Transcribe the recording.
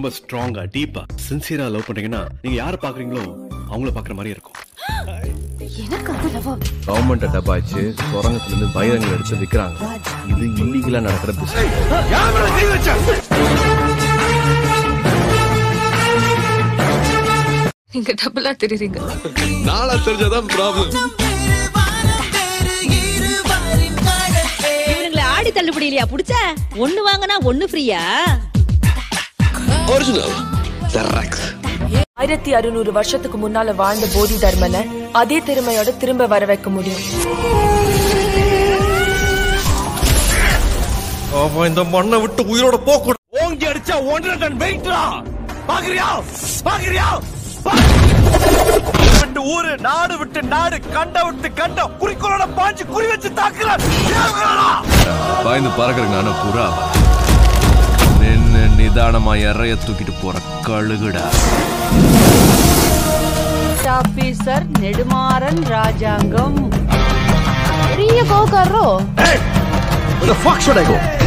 ரொம்ப ஸ்ட்ராங்கா டீப்பா சின்சியரா லவ் பண்றீங்கன்னா நீங்க யாரை பாக்குறீங்களோ அவங்கள பாக்குற மாதிரி இருக்கும் எனக்கு அது லவ் கவர்மெண்ட்டை டபாய்ச்சு சுரங்கத்துல இருந்து பயிரங்கள் எடுத்து விக்கிறாங்க இது இல்லீகலா நடக்கிற பிசினஸ் நீங்க டபுளா தெரியுறீங்க நாளா தெரிஞ்சதான் ப்ராப்ளம் இவனுங்களை ஆடி தள்ளுபடி இல்லையா புடிச்ச ஒண்ணு வாங்கினா ஒண்ணு ஃப்ரீயா ஒரிஜினல் செராக்ஸ் ஆயிரத்தி அறுநூறு வருஷத்துக்கு முன்னால வாழ்ந்த போதி தர்மனை அதே திறமையோட திரும்ப வர வைக்க முடியும் அவன் இந்த மண்ணை விட்டு உயிரோட போக ஓங்கி அடிச்சா ஒன்றரை டன் வெயிட்ரா பாக்குறியா பாக்குறியா விட்டு ஊரு நாடு விட்டு நாடு கண்ட விட்டு கண்டம் குறிக்கோளோட பாஞ்சு குறி வச்சு தாக்குற பாய்ந்து பறக்கிறதுக்கு நானும் புறா நின்னு நிதானமா இறைய தூக்கிட்டு போற கழுகுடா ஆபீசர் நெடுமாறன் ராஜாங்கம் பெரிய கோகாரோ Where the fuck should I go?